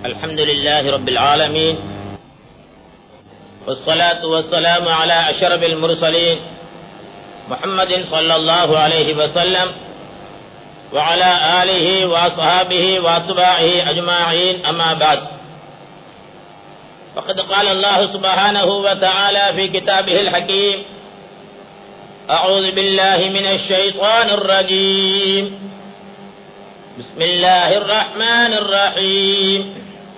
الحمد لله رب العالمين والصلاة والسلام على أشرف المرسلين محمد صلى الله عليه وسلم وعلى آله وأصحابه وأتباعه أجمعين أما بعد فقد قال الله سبحانه وتعالى في كتابه الحكيم أعوذ بالله من الشيطان الرجيم بسم الله الرحمن الرحيم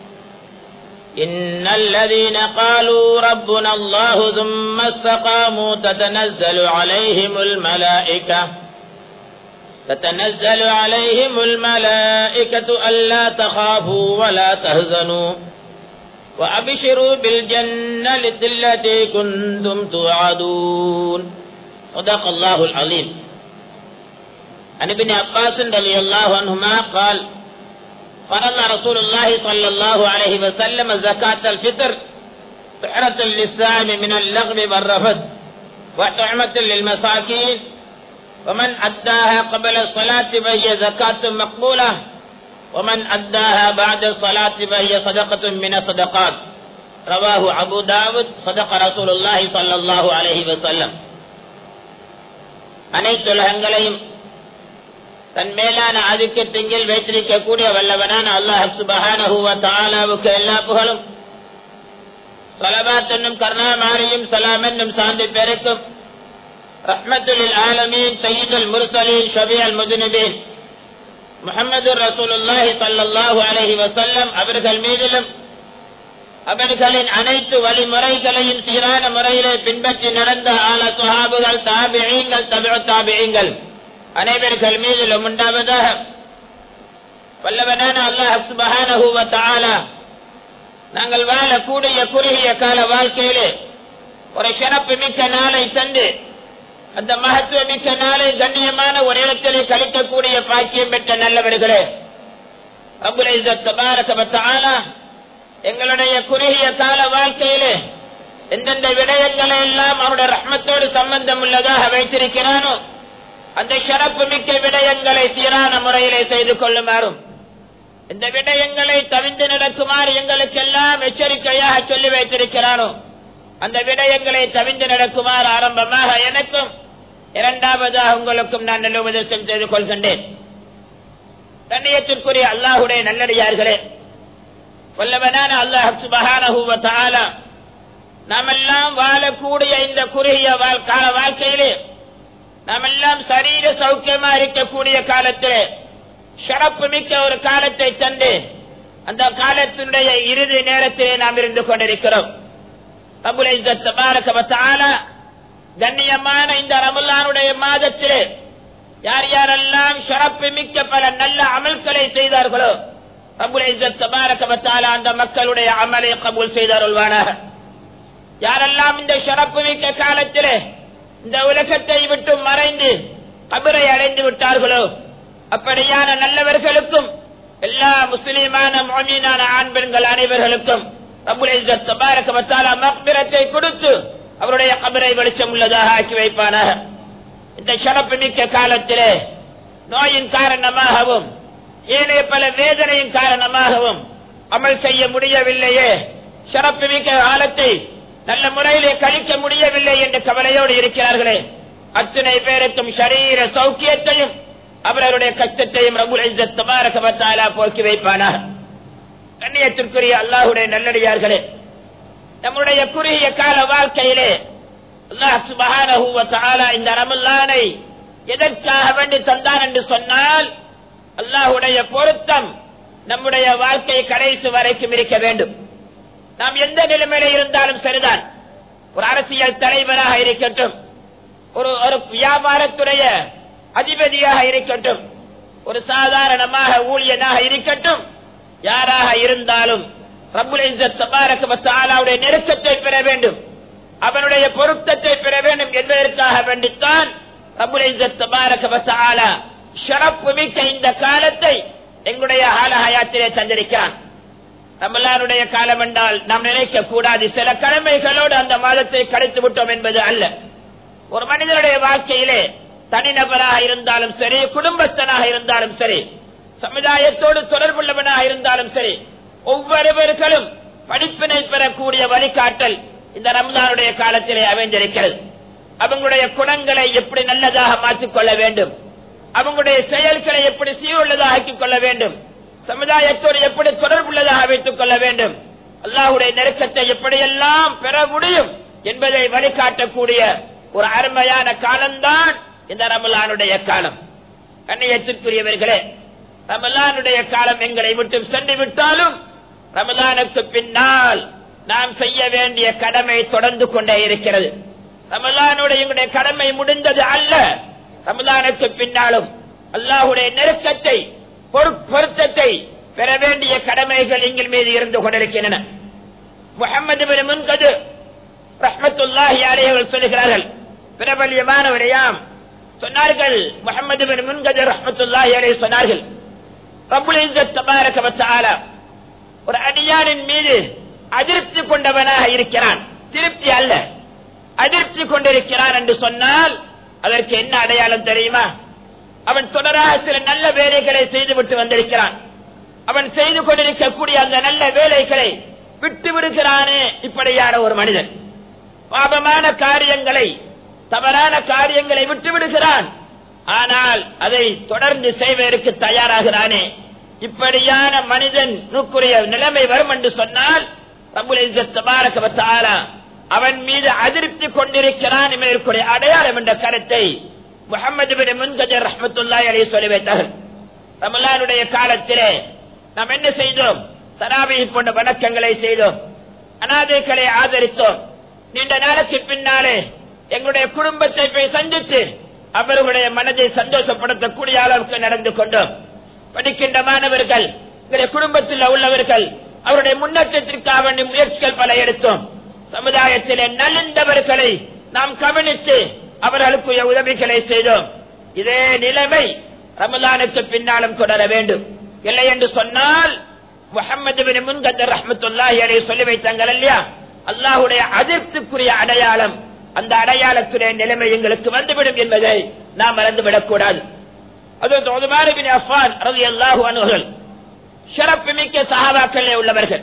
إن الذين قالوا ربنا الله ثم استقاموا تتنزل عليهم الملائكة تتنزل عليهم الملائكة ألا تخافوا ولا تهزنوا وأبشروا بالجنة التي كنتم توعدون صدق الله العظيم عن ابن عباس رضي الله عنهما قال فرض رسول الله صلى الله عليه وسلم زكاة الفطر طهرة للسائم من اللغم والرفث وطعمة للمساكين ومن أداها قبل الصلاة فهي زكاة مقبولة ومن أداها بعد الصلاة فهي صدقة من الصدقات رواه أبو داود صدق رسول الله صلى الله عليه وسلم அனைத்து உலகங்களையும் தன் மேலான ஆதிக்கத்தின் வைத்திருக்கக்கூடிய வல்லவனான அல்லாஹ் சுபஹானஹுவ தாலாவுக்கு எல்லா புகழும் சலபாத் என்னும் கருணாமாரியும் சலாம் என்னும் சாந்தி பெருக்கும் ரஹ்மத்துல் ஆலமீன் சையீதுல் முர்சலீன் ஷபியல் முதுனபீன் முகமது ரசூலுல்லாஹி சல்லல்லாஹு அலைஹி வசல்லம் அவர்கள் மீதிலும் அவர்களின் அனைத்து வழிமுறைகளையும் சீரான முறையிலே பின்பற்றி நடந்த ஆல சுஹாபுகள் தாபியங்கள் தமிழ தாபியங்கள் அனைவர்கள் மீதிலும் உண்டாவதாக வல்லவனான அல்லாஹ் சுபஹானஹுவ தஆலா நாங்கள் வாழக்கூடிய குறுகிய கால வாழ்க்கையிலே ஒரு சிறப்பு மிக்க நாளை தந்து அந்த மகத்துவ மிக்க நாளை கண்ணியமான ஒரு இடத்திலே கழிக்கக்கூடிய பாக்கியம் பெற்ற நல்லவர்களே அபுல் தபாரக எங்களுடைய குறுகிய கால வாழ்க்கையிலே எந்தெந்த விடயங்களை எல்லாம் அவருடைய ரஹ்மத்தோடு சம்பந்தம் உள்ளதாக வைத்திருக்கிறானோ அந்த சிறப்பு மிக்க விடயங்களை சீரான முறையிலே செய்து கொள்ளுமாறும் இந்த விடயங்களை தவிந்து நடக்குமாறு எங்களுக்கெல்லாம் எச்சரிக்கையாக சொல்லி வைத்திருக்கிறானோ அந்த விடயங்களை தவிந்து நடக்குமாறு ஆரம்பமாக எனக்கும் இரண்டாவதாக உங்களுக்கும் நான் நல்ல உபதேசம் செய்து கொள்கின்றேன் கண்ணியத்திற்குரிய அல்லாஹுடைய நல்லடியார்களே வல்லவனான அல்லாஹ் சுபஹானஹுவ தஆலா நாமெல்லாம் வாழக்கூடிய இந்த குறுகிய கால வாழ்க்கையிலே நாமெல்லாம் சரீர சௌக்கியமா இருக்கக்கூடிய காலத்திலே சிறப்பு மிக்க ஒரு காலத்தை தந்து அந்த காலத்தினுடைய இறுதி நேரத்திலே நாம் இருந்து கொண்டிருக்கிறோம் அபுல் கண்ணியமான இந்த ரமுல்லானுடைய மாதத்திலே யார் யாரெல்லாம் சிறப்பு மிக்க பல நல்ல அமல்களை செய்தார்களோ அபுல் அந்த மக்களுடைய அமலை கபூல் செய்தாருள்வானாக யாரெல்லாம் இந்த சிறப்பு மிக்க காலத்திலே இந்த உலகத்தை விட்டு மறைந்து கபரை அடைந்து விட்டார்களோ அப்படியான நல்லவர்களுக்கும் எல்லா முஸ்லிமான மோமீனான ஆண் பெண்கள் அனைவர்களுக்கும் மக்பிரத்தை கொடுத்து அவருடைய கபரை வெளிச்சம் உள்ளதாக ஆக்கி வைப்பானாக இந்த சிறப்பு மிக்க காலத்திலே நோயின் காரணமாகவும் ஏனைய பல வேதனையின் காரணமாகவும் அமல் செய்ய முடியவில்லையே சிறப்பு மிக்க காலத்தை நல்ல முறையிலே கழிக்க முடியவில்லை என்று கவலையோடு இருக்கிறார்களே அத்தனை பேருக்கும் சரீர சௌக்கியத்தையும் அவர்களுடைய கஷ்டத்தையும் ரபுல் போக்கி வைப்பானா கண்ணியத்திற்குரிய அல்லாஹுடைய நல்லடியார்களே நம்முடைய குறுகிய கால வாழ்க்கையிலே அல்லாஹ் சுபஹான இந்த ரமுல்லானை எதற்காக வேண்டி தந்தான் என்று சொன்னால் அல்லாஹுடைய பொருத்தம் நம்முடைய வாழ்க்கை கடைசி வரைக்கும் இருக்க வேண்டும் நாம் எந்த நிலைமையில இருந்தாலும் சரிதான் ஒரு அரசியல் தலைவராக இருக்கட்டும் ஒரு ஒரு வியாபாரத்துடைய அதிபதியாக இருக்கட்டும் ஒரு சாதாரணமாக ஊழியனாக இருக்கட்டும் யாராக இருந்தாலும் ரபுடைய நெருக்கத்தை பெற வேண்டும் அவனுடைய பொருத்தத்தை பெற வேண்டும் என்பதற்காக வேண்டித்தான் ஷரப்பு மிக்க இந்த காலத்தை எங்களுடைய ஹாலஹயாத்திலே தந்திருக்கிறான் ரமலானுடைய காலம் என்றால் நாம் நினைக்க கூடாது சில கடமைகளோடு அந்த மாதத்தை கழித்து விட்டோம் என்பது அல்ல ஒரு மனிதனுடைய வாழ்க்கையிலே தனிநபராக இருந்தாலும் சரி குடும்பஸ்தனாக இருந்தாலும் சரி சமுதாயத்தோடு தொடர்புள்ளவனாக இருந்தாலும் சரி ஒவ்வொருவர்களும் படிப்பினை பெறக்கூடிய வழிகாட்டல் இந்த ரம்ஜானுடைய காலத்திலே அமைந்திருக்கிறது அவங்களுடைய குணங்களை எப்படி நல்லதாக மாற்றிக்கொள்ள வேண்டும் அவங்களுடைய செயல்களை எப்படி சீருள்ளதாக ஆக்கிக் கொள்ள வேண்டும் சமுதாயத்தோடு எப்படி தொடர்புள்ளதாக வைத்துக் கொள்ள வேண்டும் அல்லாஹுடைய நெருக்கத்தை எப்படியெல்லாம் பெற முடியும் என்பதை வழிகாட்டக்கூடிய ஒரு அருமையான காலம்தான் இந்த ரமலானுடைய காலம் கண்ணியத்திற்குரியவர்களே ரமலானுடைய காலம் எங்களை விட்டு சென்று விட்டாலும் ரமலானுக்கு பின்னால் நாம் செய்ய வேண்டிய கடமை தொடர்ந்து கொண்டே இருக்கிறது ரமலானுடைய எங்களுடைய கடமை முடிந்தது அல்ல ரமலானுக்கு பின்னாலும் அல்லாஹுடைய நெருக்கத்தை பொரு- பொருத்தத்தை பெற வேண்டிய கடமைகள் எங்கள் மீது இருந்து கொண்டிருக்கின்றன முகமது பின் முன்கது ரஹ்மத்துல்லாஹி அலைஹி அவர்கள் சொல்லுகிறார்கள் பிரபல்யமானவரையாம் சொன்னார்கள் முகமது பின் முன்கது ரஹ்மத்துல்லாஹி அலைஹி சொன்னார்கள் ரப்புல் இஸ்ஸத் தபாரக வ தஆலா ஒரு அடியானின் மீது அதிருப்தி கொண்டவனாக இருக்கிறான் திருப்தி அல்ல அதிருப்தி கொண்டிருக்கிறான் என்று சொன்னால் அதற்கு என்ன அடையாளம் தெரியுமா அவன் தொடராக சில நல்ல வேலைகளை செய்துவிட்டு வந்திருக்கிறான் அவன் செய்து கொண்டிருக்கக்கூடிய அந்த நல்ல வேலைகளை விட்டு விடுகிறானே இப்படியான ஒரு மனிதன் பாபமான காரியங்களை தவறான காரியங்களை விட்டு விடுகிறான் ஆனால் அதை தொடர்ந்து செய்வதற்கு தயாராகிறானே இப்படியான மனிதனுக்குரிய நிலைமை வரும் என்று சொன்னால் ரப்புல் இஸ்ஸத் தபாரக வ தஆலா அவன் மீது அதிருப்தி கொண்டிருக்கிறான் என்பதற்குரிய அடையாளம் என்ற கருத்தை முகமது பின் முன்கஜர் ரஹ்மத்துல்லாஹி அலைஹி சொல்லி வைத்தார்கள் ரமலானுடைய காலத்திலே நாம் என்ன செய்தோம் தராவி போன்ற வணக்கங்களை செய்தோம் அனாதைகளை ஆதரித்தோம் நீண்ட நாளுக்கு பின்னாலே எங்களுடைய குடும்பத்தை போய் சந்தித்து அவர்களுடைய மனதை சந்தோஷப்படுத்தக்கூடிய அளவுக்கு நடந்து கொண்டோம் படிக்கின்ற மாணவர்கள் எங்களுடைய குடும்பத்தில் உள்ளவர்கள் அவருடைய முன்னேற்றத்திற்காக வேண்டிய முயற்சிகள் பல எடுத்தோம் சமுதாயத்திலே நலிந்தவர்களை நாம் கவனித்து அவர்களுக்குரிய உதவிகளை செய்தோம் இதே நிலைமை ரமலானுக்கு பின்னாலும் தொடர வேண்டும் இல்லை என்று சொன்னால் முகமது பின் முன்கத்தர் ரஹ்மத்துல்லாஹி அலைஹி சொல்லி வைத்தாங்கள் இல்லையா அல்லாஹ்வுடைய அதிர்ப்திக்குரிய அடையாளம் அந்த அடையாளத்துடைய நிலைமை எங்களுக்கு வந்துவிடும் என்பதை நாம் மறந்துவிடக் கூடாது அது உதுமார் பின் அஃபான் ரலியல்லாஹு அன்ஹுகள் சிறப்பு மிக்க சஹாபாக்களே உள்ளவர்கள்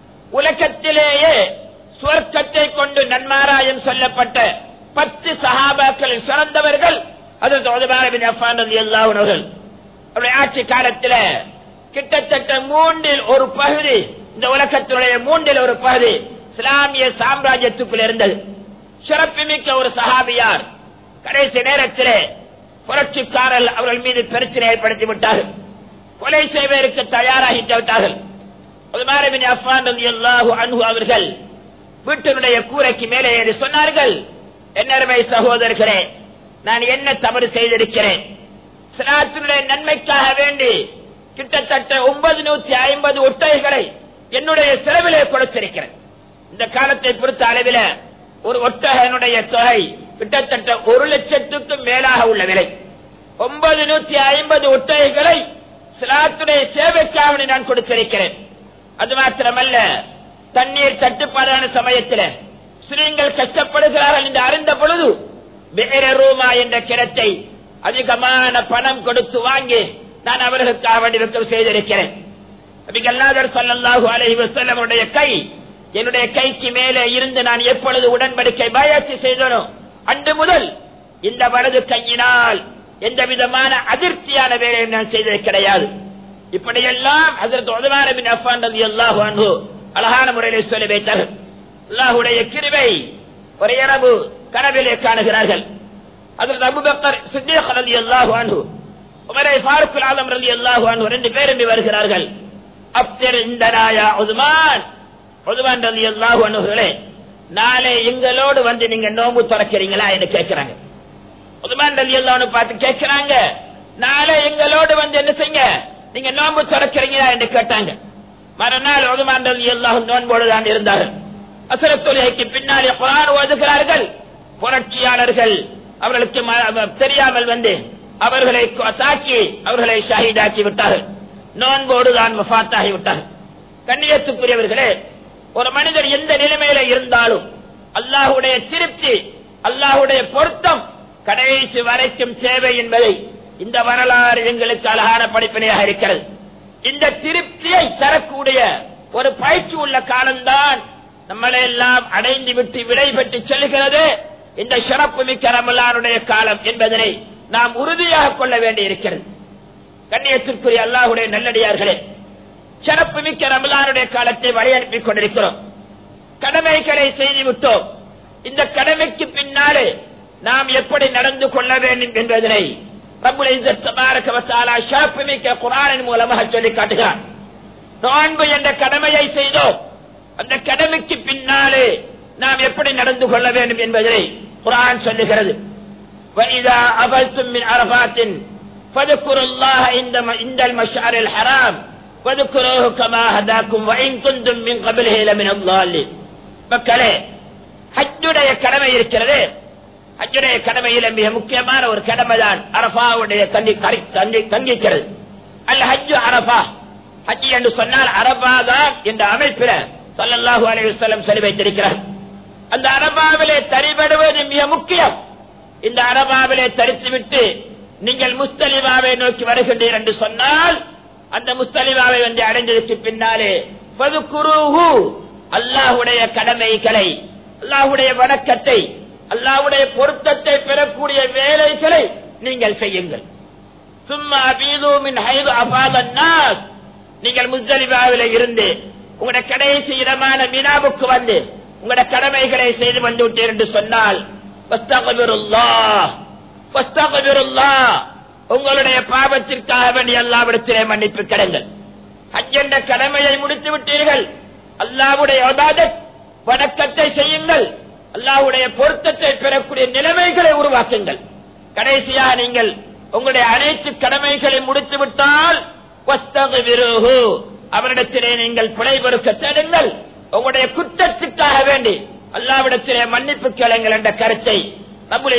உலகத்திலேயே சுவர்க்கத்தை கொண்டு நன்மாராயம் சொல்லப்பட்ட பத்து சஹாபாக்களில் சிறந்தவர்கள் அதற்கு உதுமார் பின் அஃபான் ரலியல்லாஹு அன்ஹுகள் அவருடைய ஆட்சி காலத்தில் கிட்டத்தட்ட மூன்றில் ஒரு பகுதி இந்த உலகத்தினுடைய மூன்றில் ஒரு பகுதி இஸ்லாமிய சாம்ராஜ்யத்துக்குள் இருந்தது சிறப்புமிக்க ஒரு சஹாபியார் கடைசி நேரத்திலே புரட்சிக்காரர் அவர்கள் மீது பிரச்சனை ஏற்படுத்தி விட்டார்கள் கொலை செய்வதற்கு தயாராகி விட்டார்கள் உதுமாரபின் அஃபான் ரலியல்லாஹு அன்ஹு அவர்கள் வீட்டினுடைய கூரைக்கு மேலே ஏறி சொன்னார்கள் என்னருமை சகோதரர்களே நான் என்ன தவறு செய்திருக்கிறேன் சிலாத்தினுடைய நன்மைக்காக வேண்டி கிட்டத்தட்ட ஒன்பது நூத்தி ஐம்பது ஒட்டகைகளை என்னுடைய செலவிலே கொடுத்திருக்கிறேன் இந்த காலத்தை பொறுத்த அளவில ஒரு ஒட்டகனுடைய தொகை கிட்டத்தட்ட ஒரு லட்சத்துக்கும் மேலாக உள்ள விலை ஒன்பது நூத்தி ஐம்பது ஒட்டகைகளை சிலாத்துடைய சேவைக்காக நான் கொடுத்திருக்கிறேன் அது மாத்திரமல்ல தண்ணீர் தட்டுப்பாடான சமயத்தில் ஸ்ரீங்கள் கஷ்டப்படுகிறார்கள் என்று அறிந்த பொழுது வேற ரூமா என்ற கிணத்தை அதிகமான பணம் கொடுத்து வாங்கி நான் அவர்களுக்காக வேண்டி விற்கம் செய்திருக்கிறேன் நபிகள்நாதர் ஸல்லல்லாஹு அலைஹி வஸல்லம் உடைய கை என்னுடைய கைக்கு மேலே இருந்து நான் எப்பொழுது உடன்படிக்கை பாயாட்சி செய்தனோ அன்று முதல் இந்த வலது கையினால் எந்த விதமான அதிர்ச்சியான வேலையை நான் செய்தது கிடையாது இப்படியெல்லாம் ஹஜரத் உஸ்மான் பின் அஃபான் ரலியல்லாஹு அன்ஹு அழகான முறையில் சொல்லி வைத்தார்கள் அல்லாஹ்வுடைய கிருபை ஒரு இரவு கனவிலே காணுகிறார்கள் அதில் அபுபக்கர் சித்திக் ரலியல்லாஹு அன்ஹு உமரை ஃபாரூக் ஆலம் ரலியல்லாஹு அன்ஹு ரெண்டு பேரும் வருகிறார்கள் அப்தர் இந்தனாயா உஸ்மான் உஸ்மான் ரலியல்லாஹு அன்ஹுகளே நாளை எங்களோடு வந்து நீங்க நோம்பு திறக்கிறீங்களா என்று கேட்கிறாங்க உஸ்மான் ரலியல்லாஹு அன்ஹு பார்த்து கேட்கிறாங்க நாளை எங்களோடு வந்து என்ன செய்யுங்க நீங்க நோம்பு திறக்கிறீங்களா என்று கேட்டாங்க மறுநாள் உஸ்மான் ரலியல்லாஹு நோன்போடு தான் இருந்தார்கள் அசரத் தொழுகைக்கு பின்னாலே குரான் ஓதுகிறார்கள் புரட்சியாளர்கள் அவர்களுக்கு ம- தெரியாமல் வந்து அவர்களை கொ- தாக்கி அவர்களை ஷஹீதாக்கி விட்டார்கள் நோன்போடு தான் வஃபாத்தாகி விட்டார்கள் கண்ணியத்துக்குரியவர்களே ஒரு மனிதர் எந்த நிலைமையில இருந்தாலும் அல்லாஹுடைய திருப்தி அல்லாஹுடைய பொருத்தம் கடைசி வரைக்கும் தேவை என்பதை இந்த வரலாறு எங்களுக்கு அழகான படிப்பினையாக இருக்கிறது இந்த திருப்தியை தரக்கூடிய ஒரு பயிற்சி உள்ள காலம்தான் நம்மளை எல்லாம் அடைந்து விட்டு விடை பெற்று செல்கிறது இந்த சிறப்பு மிக்க ரமலானுடைய காலம் என்பதனை நாம் உறுதியாக கொள்ள வேண்டி இருக்கிறது கண்ணியத்திற்குரிய அல்லாஹுடைய நல்லடியார்களே சிறப்பு மிக்க ரமலானுடைய காலத்தை வழி அனுப்பிக் கொண்டிருக்கிறோம் கடமைகளை செய்து விட்டோம் இந்த கடமைக்கு பின்னாலே நாம் எப்படி நடந்து கொள்ள வேண்டும் என்பதனை ரப்புல் இஸ்ஸத் தபாரக வ தஆலா ஷரப்பு மிக்க குர்ஆனின் மூலமாக சொல்லி காட்டுகிறார் நோன்பு என்ற கடமையை செய்தோம் அந்த கடமைக்கு பின்னாலே நாம் எப்படி நடந்து கொள்ள வேண்டும் என்பதை குர்ஆன் சொல்லுகிறது وَإِذَا أَفَلْتُم مِّنْ عَرَفَاتٍ فَاذْكُرُوا اللَّهَ عِندَ عِندَ الْمَشْعَرِ الْحَرَامِ وَاذْكُرُوهُ كَمَا هَدَاكُمْ وَإِن كُنتُم مِّن قَبْلِهِ لَمِنَ الضَّالِّينَ மக்களே ஹஜ்ஜுடைய கடமை இருக்கிறது ஹஜ்ஜுடைய கடமையில மிக முக்கியமான ஒரு கடமை தான் அரபாவுடைய தண்ணி தண்ணி தங்கிக்கிறது அல்ல ஹஜ்ஜு அரபா ஹஜ் என்று சொன்னால் அரபா தான் என்ற அமைப்பில சல்லல்லாஹு அலைஹி வஸல்லம் சொல்லி வைத்திருக்கிறார் அந்த அரபாவிலே தரிபடுவது மிக முக்கியம் இந்த அரபாவிலே தரித்துவிட்டு நீங்கள் முஸ்தலிமாவை நோக்கி வருகின்றீர் என்று சொன்னால் அந்த முஸ்தலிமாவை வந்து அடைந்ததற்கு பின்னாலே பதுக்குருஹு அல்லாஹுடைய கடமைகளை அல்லாஹுடைய வணக்கத்தை அல்லாஹுடைய பொருத்தத்தை பெறக்கூடிய வேலைகளை நீங்கள் செய்யுங்கள் சும்மா அபீதூமின் ஹைது அபாதன்னாஸ் நீங்கள் முஸ்தலிபாவில இருந்து உங்களுடைய கடைசி இடமான மினாவுக்கு வந்து உங்களுடைய கடமைகளை செய்து வந்து விட்டீர் என்று சொன்னால் வஸ்தகபிருல்லாஹ் வஸ்தகபிருல்லாஹ் உங்களுடைய பாவத்திற்காக வேண்டிய அல்லாவிடத்திலே மன்னிப்பு கடங்கள் ஹஜ் என்ற கடமையை முடித்து விட்டீர்கள் அல்லாவுடைய இபாதத் வணக்கத்தை செய்யுங்கள் அல்லாஹ்வுடைய பொருத்தத்தை பெறக்கூடிய நிலைமைகளை உருவாக்குங்கள் கடைசியாக நீங்கள் உங்களுடைய அனைத்து கடமைகளை முடித்து விட்டால் வஸ்தகபிருஹு அவரிடத்திலே நீங்கள் பிழை பொறுக்க தேடுங்கள் உங்களுடைய குற்றத்துக்காக வேண்டி அல்லாவிடத்திலே மன்னிப்பு கேளுங்கள் என்ற கருத்தை நம்முடைய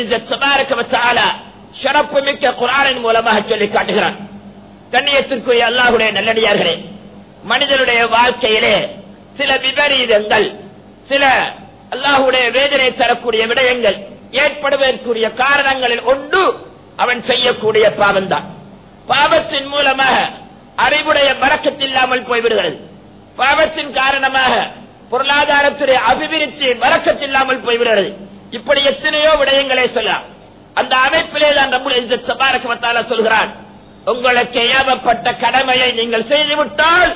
சிறப்பு மிக்க குரானின் மூலமாக சொல்லி காட்டுகிறான் கண்ணியத்திற்குரிய அல்லாஹுடைய நல்லடியார்களே மனிதனுடைய வாழ்க்கையிலே சில விபரீதங்கள் சில அல்லாஹுடைய வேதனை தரக்கூடிய விடயங்கள் ஏற்படுவதற்குரிய காரணங்களில் ஒன்று அவன் செய்யக்கூடிய பாவம்தான் பாவத்தின் மூலமாக அறிவுடைய பறக்கத்தில்லாமல் போய்விடுகிறது பாவத்தின் காரணமாக பொருளாதாரத்துடைய அபிவிருத்தி வரக்கத்தில்லாமல் போய்விடுகிறது இப்படி எத்தனையோ விடயங்களை சொல்லலாம் அந்த அமைப்பிலே தான் நம்முடைய சபாரகமத்தால சொல்கிறான் உங்களுக்கு ஏவப்பட்ட கடமையை நீங்கள் செய்துவிட்டால்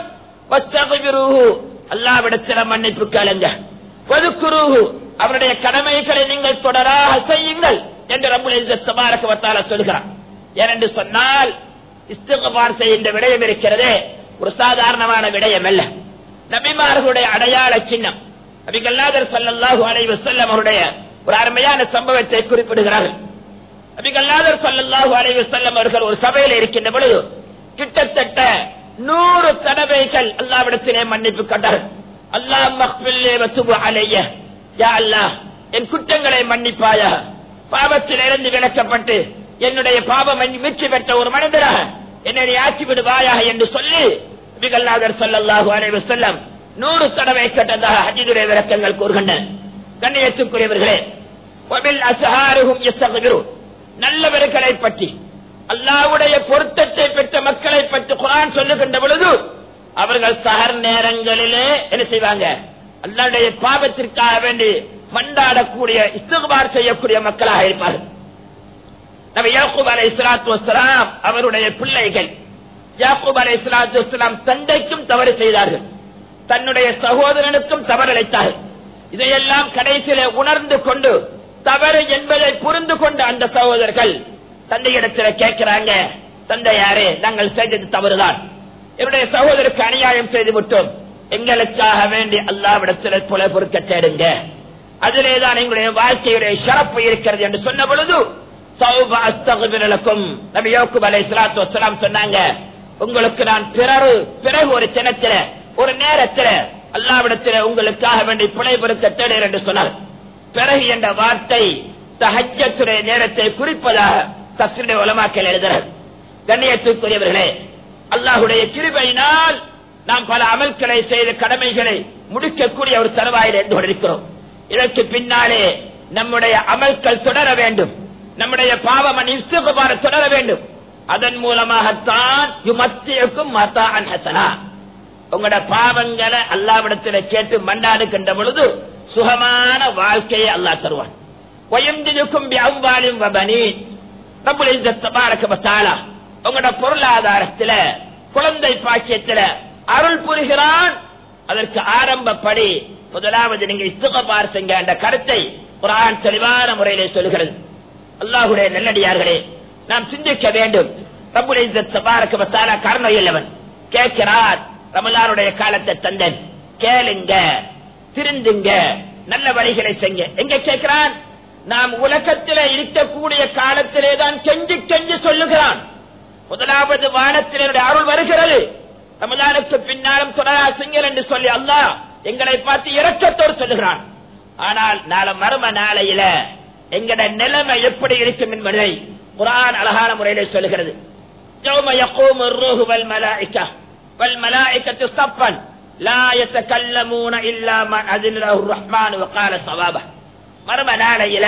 அல்லாவிடத்தில மன்னிப்பு கேளுங்க ஒதுக்குருகு அவருடைய கடமைகளை நீங்கள் தொடராக செய்யுங்கள் என்று நம்முடைய சபாரகமத்தால சொல்கிறான் ஏனென்று சொன்னால் இஸ்திகபார் செய்கின்ற விடயம் இருக்கிறதே ஒரு சாதாரணமான விடயம் அல்ல நபிமார்களுடைய அடையாள சின்னம் நபிகல்லாதர் சல்லல்லாஹு அலைஹி வஸல்லம் அவருடைய ஒரு அருமையான சம்பவத்தை குறிப்பிடுகிறார்கள் நபிகல்லாதர் சல்லல்லாஹு அலைஹி வஸல்லம் அவர்கள் ஒரு சபையில் இருக்கின்ற பொழுது கிட்டத்தட்ட நூறு தடவைகள் அல்லாவிடத்திலே மன்னிப்பு கண்டார்கள் அல்லாஹ் மக்பில்லே வத்துபு அலைய யா அல்லாஹ் என் குற்றங்களை மன்னிப்பாயா பாவத்திலிருந்து விளக்கப்பட்டு என்னுடைய பாவம் மீட்சி பெற்ற ஒரு மனிதராக என்னை ஆக்கி விடுவாயாக என்று சொல்லி நபிகள்நாதர் ஸல்லல்லாஹு அலைஹி வஸல்லம் நூறு தடவை கேட்டதாக ஹஜ்ஜுடைய விளக்கங்கள் கூறுகின்றன கண்ணியத்துக்குரியவர்களே வபில் அஸ்ஹாருஹும் யஸ்தக்பிரூன் நல்லவர்களை பற்றி அல்லாஹ்வுடைய பொருத்தத்தை பெற்ற மக்களை பற்றி குர்ஆன் சொல்லுகின்ற பொழுது அவர்கள் சஹர் நேரங்களிலே என்ன செய்வாங்க அல்லாஹ்வுடைய பாவத்திற்காக வேண்டி மண்டாடக்கூடிய இஸ்திக்பார் செய்யக்கூடிய மக்களாக இருப்பார்கள் நபி யாக்கூப் அலைஹிஸ்ஸலாத்து வஸ்ஸலாம் அவருடைய பிள்ளைகள் யாக்கூப் அலைஹிஸ்ஸலாத்து வஸ்ஸலாம் தந்தைக்கும் தவறு செய்தார்கள் தன்னுடைய சகோதரனுக்கும் தவறளித்தார்கள் இதையெல்லாம் கடைசியிலே உணர்ந்து கொண்டு தவறு என்பதை புரிந்து கொண்ட அந்த சகோதரர்கள் தந்தையிடத்தில் கேட்கிறாங்க தந்தை யாரே நாங்கள் செய்தது தவறுதான் என்னுடைய சகோதரருக்கு அநியாயம் செய்து விட்டோம் எங்களுக்காக வேண்டி அல்லாவிடத்தில் புல பொறுக்க தேடுங்க அதிலேதான் எங்களுடைய வாழ்க்கையுடைய சிறப்பு இருக்கிறது என்று சொன்ன பொழுது சௌப அஸ்தகுபிரலுக்கும் நபி யோகுப் அலை சலாத்து வசலாம் சொன்னாங்க உங்களுக்கு நான் பிறரு பிறகு ஒரு தினத்தில ஒரு நேரத்தில அல்லாவிடத்தில உங்களுக்காக வேண்டி பிழை பொறுக்க தேடுகிறேன் என்று சொன்னார் பிறகு என்ற வார்த்தை தஹஜத்துடைய நேரத்தை குறிப்பதாக தப்சருடைய உலமாக்கல் எழுதுகிறார் கண்ணியத்துக்குரியவர்களே அல்லாஹுடைய கிருபையினால் நாம் பல அமல்களை செய்த கடமைகளை முடிக்கக்கூடிய ஒரு தருவாயில் இருந்து கொண்டிருக்கிறோம் இதற்கு பின்னாலே நம்முடைய அமல்கள் தொடர வேண்டும் நம்முடைய பாவமன் இஸ்திகுபார தொடர வேண்டும் அதன் மூலமாகத்தான் யுமத்தியக்கும் மத்தான் ஹசனா உங்களோட பாவங்களை அல்லாவிடத்துல கேட்டு மண்டாடுகின்ற பொழுது சுகமான வாழ்க்கையை அல்லாஹ் தருவான் ஒயம்திருக்கும் அம்பாலும் வபனி ரப்புல் இஸ்ஸத் தபாரக வ தஆலா உங்களோட பொருளாதாரத்துல குழந்தை பாக்கியத்துல அருள் புரிகிறான் அதற்கு ஆரம்பப்படி முதலாவது நீங்க இஸ்திகபார் செய்ய என்ற கருத்தை குர்ஆன் தெளிவான முறையிலே சொல்கிறது அல்லாஹ்வுடைய நல்லடியார்களே நாம் சிந்திக்க வேண்டும் ரப்புல் இஸ்ஸத் தபாரக வ தஆலா கருணை உள்ளவன் கேட்கிறார் ரமலானுடைய காலத்தை தந்தன் கேளுங்க திருந்துங்க நல்ல வழிகளை செய்ய எங்க கேட்கிறான் நாம் உலகத்திலே இருக்கக்கூடிய காலத்திலே தான் கெஞ்சி கெஞ்சி சொல்லுகிறான் முதலாவது வானத்தினுடைய அருள் வருகிறது ரமலானுக்கு பின்னாலும் தொடரா சிங்கல் என்று சொல்லி அல்லாஹ் எங்களை பார்த்து இரக்கத்தோடு சொல்லுகிறான் ஆனால் நாளை மர்ம நாளையில எங்கட நிலைமை எப்படி இருக்கும் என்பதை குரான் அழகான முறையிலே சொல்லுகிறது يوم يقوم الروح والملائكة والملائكة صفا لا يتكلمون إلا من أذن له الرحمن وقال صوابه மர்ம நாளையில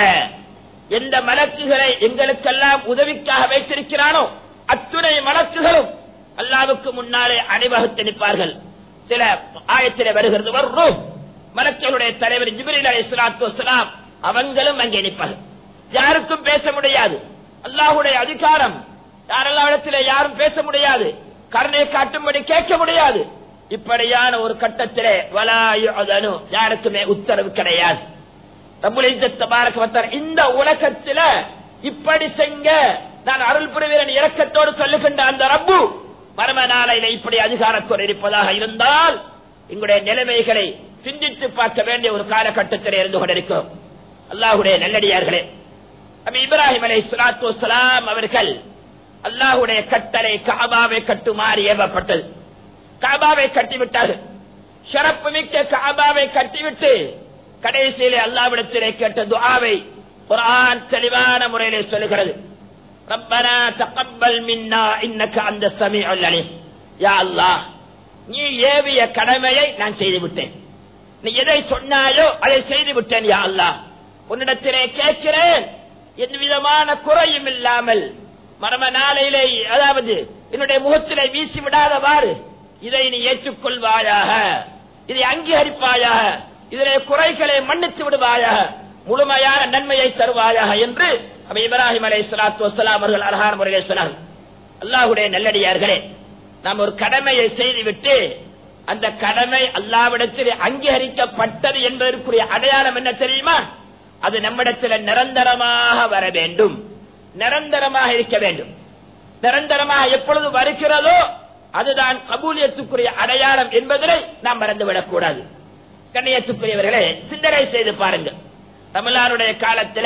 எந்த மலக்குகளை எங்களுக்கெல்லாம் உதவிக்காக வைத்திருக்கிறானோ அத்துணை மலக்குகளும் அல்லாவுக்கு முன்னாலே அணிவகுத்து நிற்பார்கள் சில ஆயத்திலே வருகிறது வர்றோம் மலக்குகளுடைய தலைவர் ஜிபிரில் அலி இஸ்லாத்து வஸ்லாம் அவங்களும் அங்கே நிற்பார்கள் யாருக்கும் பேச முடியாது அல்லாஹுடைய அதிகாரம் யாரெல்லாம் இடத்துல யாரும் பேச முடியாது கருணை காட்டும்படி கேட்க முடியாது இப்படியான ஒரு கட்டத்திலே வலாயு அதனு யாருக்குமே உத்தரவு கிடையாது ரப்புல் இஸ்ஸத் தபாரக வ தஆலா இந்த உலகத்தில இப்படி செங்க நான் அருள் புரிவேன் இரக்கத்தோடு சொல்லுகின்ற அந்த ரப்பு பரம நாளையில இப்படி அதிகாரத்தோடு இருப்பதாக இருந்தால் எங்களுடைய நிலைமைகளை சிந்தித்து பார்க்க வேண்டிய ஒரு காலகட்டத்தில் இருந்து கொண்டிருக்கிறோம் அல்லாஹுடைய நல்லடியார்களே நபி இப்ராஹிம் அலை சலாத்து வசலாம் அவர்கள் அல்லாஹுடைய கட்டளை காபாவை கட்டுமாறு ஏவப்பட்டது காபாவை கட்டிவிட்டார்கள் ஷரப்பு மிக்க காபாவை கட்டிவிட்டு கடைசியிலே அல்லாவிடத்திலே கேட்ட துஆவை குர்ஆன் தெளிவான முறையிலே சொல்லுகிறது ரப்பனா தகப்பல் மின்னா இன்னக அந்த சமீஉல் அலீம் யா அல்லாஹ் நீ ஏவிய கடமையை நான் செய்து விட்டேன் நீ எதை சொன்னாயோ அதை செய்து விட்டேன் யா அல்லாஹ் உன்னிடத்திலே கேட்கிறேன் எந்த விதமான குறையும் இல்லாமல் மரம நாளையிலே அதாவது என்னுடைய முகத்திலே வீசி விடாதவாறு இதை நீ ஏற்றுக்கொள்வாயாக இதை அங்கீகரிப்பாயாக இதிலே குறைகளை மன்னித்து விடுவாயாக முழுமையான நன்மையை தருவாயாக என்று அப்ப இப்ராஹிம் அலை சலாத்து வசலாம் அவர்கள் அழகான முறையில் சொன்னார்கள் அல்லாஹுடைய நல்லடியார்களே நாம் ஒரு கடமையை செய்துவிட்டு அந்த கடமை அல்லாவிடத்தில் அங்கீகரிக்கப்பட்டது என்பதற்குரிய அடையாளம் என்ன தெரியுமா அது நம்மிடத்தில் நிரந்தரமாக வர வேண்டும் நிரந்தரமாக இருக்க வேண்டும் நிரந்தரமாக எப்பொழுது வருகிறதோ அதுதான் கபூலியத்துக்குரிய அடையாளம் என்பதை நாம் மறந்துவிடக் கூடாது கண்ணியத்துக்குரியவர்களே சிந்தனை செய்து பாருங்கள் தமிழ்நாடுடைய காலத்துல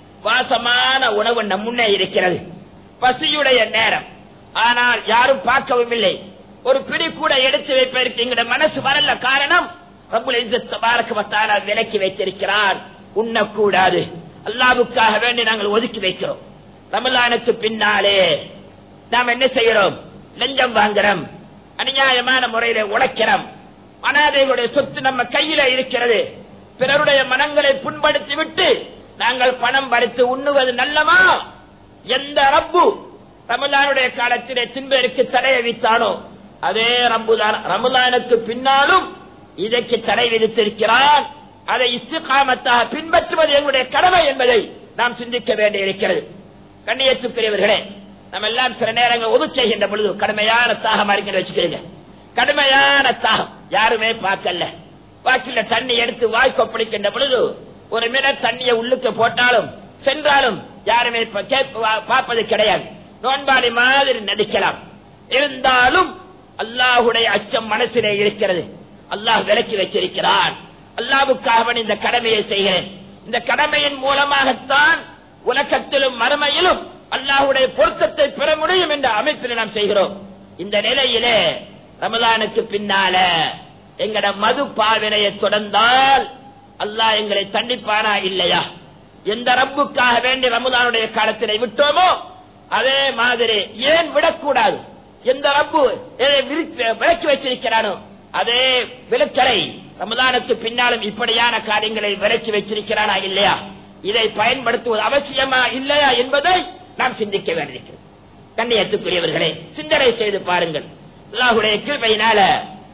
வாசமான உணவு நம் முன்னே இருக்கிறது பசியுடைய நேரம் ஆனால் யாரும் பார்க்கவும் இல்லை ஒரு பிடி கூட எடுத்து வைப்பதற்கு எங்களுடைய மனசு வரல காரணம் ரப்புல் இஸ்ஸத் தபாரக வ தஆலா விலக்கி வைத்திருக்கிறான் உண்ணக்கூடாது அல்லாவுக்காக வேண்டி நாங்கள் ஒதுக்கி வைக்கிறோம் ரமலானுக்கு பின்னாலே நாம் என்ன செய்கிறோம் லஞ்சம் வாங்குறோம் அநியாயமான முறையில உழைக்கிறோம் அனாதைகளுடைய சொத்து நம்ம கையில இருக்கிறது பிறருடைய மனங்களை புண்படுத்தி விட்டு நாங்கள் பணம் பறித்து உண்ணுவது நல்லமா எந்த ரப்பு ரமலானுடைய காலத்திலே தின்பேருக்கு தடையை வித்தானோ அதே ரம்புதான் ரமலானுக்கு பின்னாலும் இதற்கு தடை விதித்திருக்கிறான் அதை இஸ்திகாமத்தாக பின்பற்றுவது எங்களுடைய கடமை என்பதை நாம் சிந்திக்க வேண்டியிருக்கிறது கண்ணியத்துக்குரியவர்களே நம்ம எல்லாம் சில நேரங்கள் ஒது செய்கின்ற பொழுது கடுமையான தாகம் இருக்கிற வச்சுக்கிறீங்க கடுமையான தாகம் யாருமே பார்க்கல வாக்கில தண்ணி எடுத்து வாய் கொப்பளிக்கின்ற பொழுது ஒரு மிட தண்ணியை உள்ளுக்கு போட்டாலும் சென்றாலும் யாருமே இப்ப கேட்ப- வா- பார்ப்பது கிடையாது நோன்பாளி மாதிரி நடிக்கலாம் இருந்தாலும் அல்லாஹுடைய அச்சம் மனசிலே இருக்கிறது அல்லாஹ் விலக்கி வச்சிருக்கிறான் அல்லாவுக்காக இந்த கடமையை செய்கிறேன் இந்த கடமையின் மூலமாகத்தான் உலகத்திலும் மறுமையிலும் அல்லாஹுடைய பொருத்தத்தை பெற முடியும் என்ற அமைப்பில் நாம் செய்கிறோம் இந்த நிலையிலே ரமலானுக்கு பின்னால எங்கட மது பாவினையை தொடர்ந்தால் அல்லாஹ் எங்களை தண்டிப்பானா இல்லையா எந்த ரப்புக்காக வேண்டி ரமலானுடைய காலத்திலே விட்டோமோ அதே மாதிரி ஏன் விடக்கூடாது எந்த ரப்பு எதை விரித்து- விலக்கி வச்சிருக்கிறானோ அதே விலக்கலை ரமலானுக்கு பின்னாலும் இப்படியான காரியங்களை விலக்கி வச்சிருக்கிறானா இல்லையா இதை பயன்படுத்துவது அவசியமா இல்லையா என்பதை நாம் சிந்திக்க வேண்டியிருக்கிறது கண்ணியத்துக்குரியவர்களே சிந்தனை செய்து பாருங்கள் அல்லாஹுடைய கிருபையினால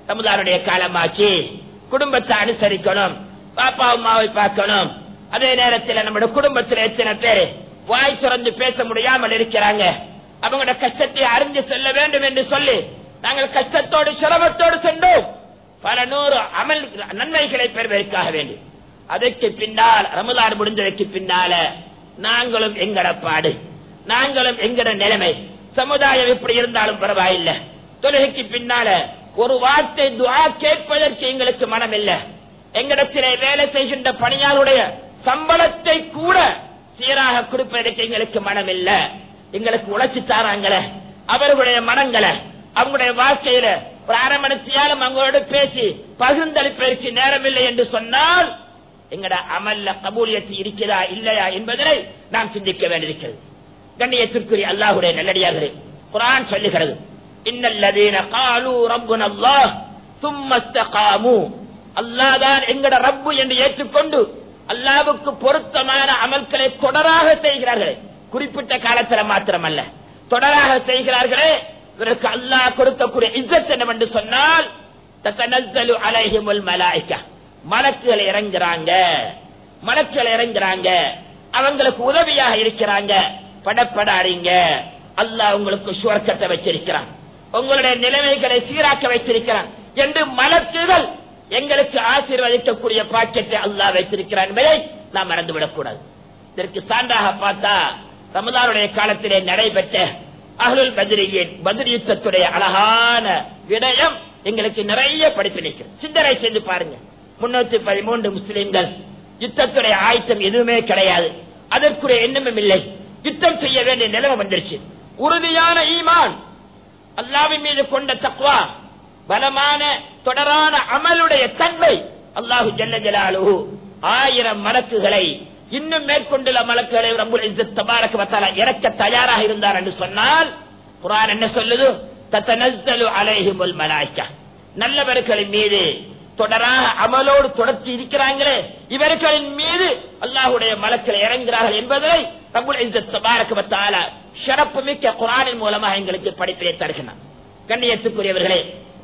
ரமதானுடைய காலமாச்சு குடும்பத்தை அனுசரிக்கணும் பாப்பா அம்மாவை பார்க்கணும் அதே நேரத்தில் நம்முடைய குடும்பத்தில் எத்தனை பேர் வாய் திறந்து பேச முடியாமல் இருக்கிறாங்க அவங்களோட கஷ்டத்தை அறிந்து செல்ல வேண்டும் என்று சொல்லி நாங்கள் கஷ்டத்தோடு சிரமத்தோடு சென்றோம் பல நூறு அமல் நன்மைகளை பெறுவதற்காக வேண்டி அதற்கு பின்னால் ரமதான் முடிஞ்சதற்கு பின்னால நாங்களும் எங்கட பாடு நாங்களும் எங்கட நிலைமை சமுதாயம் எப்படி இருந்தாலும் பரவாயில்லை தொழுகைக்கு பின்னால ஒரு வார்த்தை துஆ கேட்பதற்கு எங்களுக்கு மனம் இல்லை எங்களிடத்திலே வேலை செய்கின்ற பணியாளருடைய சம்பளத்தை கூட சீராக கொடுப்பதற்கு எங்களுக்கு மனம் இல்ல எங்களுக்கு உழைச்சி தாராங்களே அவர்களுடைய மனங்களை அவங்களுடைய வாழ்க்கையில ஒரு அரை மணித்தியாலும் அவங்களோட பேசி பகிர்ந்தளிப்பதற்கு நேரம் இல்லை என்று சொன்னால் எங்கட அமல்ல கபூலியத்து இருக்கிறதா இல்லையா என்பதனை நாம் சிந்திக்க வேண்டியிருக்கிறது கண்ணியத்திற்குரிய அல்லாஹுடைய நல்லடியார்களே குரான் சொல்லுகிறது இன்னல்லதீன காலு ரப்புன அல்லாஹ் சும்ம இஸ்தகாமு அல்லாஹ் தான் எங்கட ரப்பு என்று ஏற்றுக்கொண்டு அல்லாவுக்கு பொருத்தமான அமல்களை தொடராக செய்கிறார்களே குறிப்பிட்ட காலத்துல மாத்திரமல்ல தொடராக செய்கிறார்களே இவருக்கு அல்லாஹ் கொடுக்கக்கூடிய இzzத் என்னவென்று சொன்னால் தத்தனஸ்ஸலு அலைஹிமுல் மலாயிகா மலக்குகள் இறங்குறாங்க மலக்குகள் இறங்குறாங்க அவங்களுக்கு உதவியாக இருக்கிறாங்க படப்படாதீங்க அல்லாஹ் உங்களுக்கு சுவர்க்கத்தை வச்சிருக்கிறான் உங்களுடைய நிலைமைகளை சீராக்க வைத்திருக்கிறான் என்று மலக்குகள் எங்களுக்கு ஆசீர்வதிக்கக்கூடிய பாக்கியத்தை அல்லாஹ் வைத்திருக்கிறான் என்பதை நாம் மறந்துவிடக் கூடாது இதற்கு சான்றாக பார்த்தா ரமதானுடைய காலத்திலே நடைபெற்ற அகலுல் பதிரியின் பதிர் யுத்தத்துடைய அழகான விடயம் எங்களுக்கு நிறைய படிப்பினைக்கு சிந்தனை செய்து பாருங்க முன்னூத்தி பதிமூன்று முஸ்லிம்கள் யுத்தத்துடைய ஆயத்தம் எதுவுமே கிடையாது அதற்குரிய எண்ணமும் இல்லை யுத்தம் செய்ய வேண்டிய நிலைமை வந்துருச்சு உறுதியான ஈமான் அல்லாவின் மீது கொண்ட தக்வா பலமான தொடரான அமலுடைய தன்மை அல்லாஹு ஜல்ல ஜலாலுஹு ஆயிரம் மலக்குகளை இன்னும் மேற்கொண்டுள்ள மலக்குகளை ரப்புல் இஸ்ஸத் தபாரக வ தஆலா இறக்க தயாராக இருந்தார் என்று சொன்னால் குர்ஆன் என்ன சொல்லுது தத்தனஸ்ஸலு அலைஹிமுல் மலாயிகா நல்லவர்களின் மீது தொடராக அமலோடு தொடர்ச்சி இருக்கிறாங்களே இவர்களின் மீது அல்லாஹுடைய மலக்கள் இறங்குகிறார்கள் என்பதை ரப்புல் இஸ்ஸத் தபாரக வ தஆலா சிறப்பு மிக்க குர்ஆனின் மூலமாக எங்களுக்கு படிப்பினை தருகிறார் கண்ணியத்துக்குரியவர்களே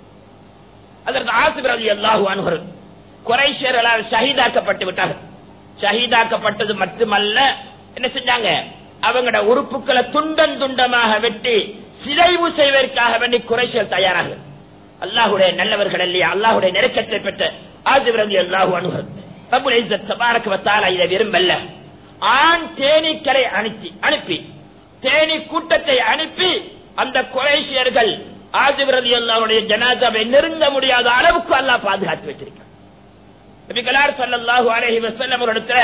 அதற்கு ஆசிபர் அலி அல்லாஹு அனுகர் குறைஷர்களால் ஷஹீதாக்கப்பட்டு விட்டார்கள் ஷஹீதாக்கப்பட்டது மட்டுமல்ல என்ன செஞ்சாங்க அவங்களோட உறுப்புகளை துண்டம் துண்டமாக வெட்டி சிதைவு செய்வதற்காக வேண்டி குறைஷல் தயாராக அல்லாஹுடைய நல்லவர்கள் இல்லையா அல்லாஹுடைய நெருக்கத்தை பெற்ற ஆசிபர் அலி அல்லாஹு அனுகர் ரபுல் இஸ்ஸத் தபாரக வ தஆலா இதை விரும்பல்ல ஆண் தேனீக்களை அனுப்பி அனுப்பி தேனி கூட்டத்தை அனுப்பி அந்த குறைஷியர்கள் ஆதிபிரதி அல்லாவுடைய ஜனாதாவை நெருங்க முடியாத அளவுக்கு அல்லாஹ் பாதுகாத்து வச்சிருக்கான் நபிகளார் ஸல்லல்லாஹு அலைஹி வஸல்லம் அவரிடத்துல